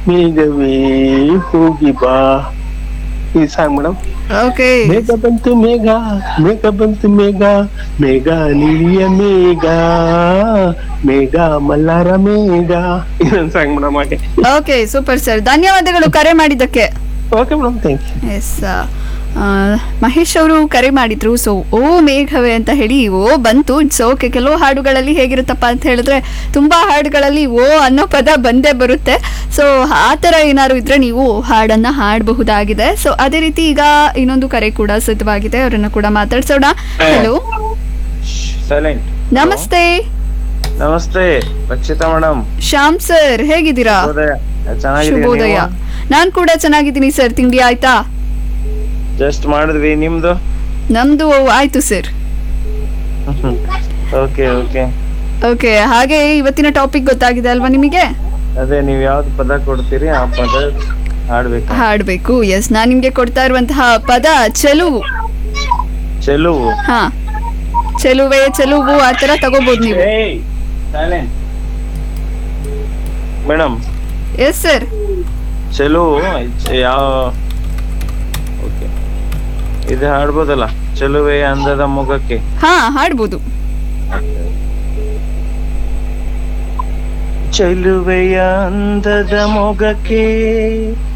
ಮೇಘವೇ ಹೋಗಿ ಬಾ ಈ ಸಾಂಗ್ ಮೇಡಮ್ ಓಕೆ ಮೇಘ ಬಂತು ಮೇಘ ಮೇಘ ಬಂತು ಮೇಘ ಮೇಘ ನೀಲಿಯ ಮೇಘ ಮೇಘ ಮಲ್ಲಾರ ಮೇಘ ಇದೊಂದು ಸಾಂಗ್ ಮೇಡಮ್ ಹಾಗೆ ಓಕೆ ಸೂಪರ್ ಸರ್ ಧನ್ಯವಾದಗಳು ಕರೆ ಮಾಡಿದ್ದಕ್ಕೆ okay madam thank you S Mahesh ಅವರು ಕರೆ ಮಾಡಿದ್ರು ಸೊ ಓ ಮೇಘವೇ ಅಂತ ಹೇಳಿ ಓ ಬಂತು ಇಟ್ಸ್ ಓಕೆ ಕೆಲವು ಹಾಡುಗಳಲ್ಲಿ ಹೇಗಿರುತ್ತಪ್ಪ ಅಂತ ಹೇಳಿದ್ರೆ ತುಂಬಾ ಹಾಡುಗಳಲ್ಲಿ ಓ ಅನ್ನೋ ಪದ ಬಂದೇ ಬರುತ್ತೆ ಸೊ ಆ ಥರ ಏನಾದ್ರು ಇದ್ರೆ ನೀವು ಹಾಡನ್ನ ಹಾಡಬಹುದಾಗಿದೆ ಸೊ ಅದೇ ರೀತಿ ಈಗ ಇನ್ನೊಂದು ಕರೆ ಕೂಡ ಸಿದ್ಧವಾಗಿದೆ ಅವರನ್ನ ಕೂಡ ಮಾತಾಡ್ಸೋಣ ಹಲೋ ಸೈಲೆಂಟ್ ನಮಸ್ತೆ ನಮಸ್ತೆ ರಕ್ಷಿತಾ ಮೇಡಮ್ ಶ್ಯಾಮ್ ಸರ್ ಹೇಗಿದ್ದೀರಾ ಶುಭೋದಯ ನಾನ್ ಕೂಡ ಚೆನ್ನಾಗಿದ್ದೀನಿ ಸರ್ ತಿಂಡಿ ಆಯ್ತಾ ಜಸ್ಟ್ ಮಾಡಿದ್ವಿ ನಿಮ್ದು ನಮ್ದು ಆಯ್ತು ಸರ್ ಓಕೆ ಓಕೆ ಓಕೆ ಹಾಗೆ ಇವತ್ತಿನ ಟಾಪಿಕ್ ಗೊತ್ತಾಗಿದೆ ಅಲ್ವಾ ನಿಮಗೆ ಅದೇ ನೀವ್ ಯಾವ್ದು ಪದ ಕೊಡ್ತೀರಿ ಆ ಪದ ಹಾಡ್ಬೇಕು ಹಾಡ್ಬೇಕು ಎಸ್ ನಾನ್ ನಿಮ್ಗೆ ಕೊಡ್ತಾ ಇರುವಂತಹ ಪದ ಚೆಲುವು ಚೆಲುವು ಹಾ ಚೆಲುವೆ ಚೆಲುವು ಆ ತರ ತಗೋಬಹುದು ನೀವು ಮೇಡಮ್ ಎಸ್ ಸರ್ ಚೆಲುವು ಯಾವ ಓಕೆ ಇದು ಹಾಡ್ಬೋದಲ್ಲ ಚೆಲುವೆ ಅಂದದ ಮುಖಕ್ಕೆ ಹಾ ಹಾಡ್ಬೋದು ಚೆಲುವೆಯ ಅಂದದ ಮೊಗಕ್ಕೆ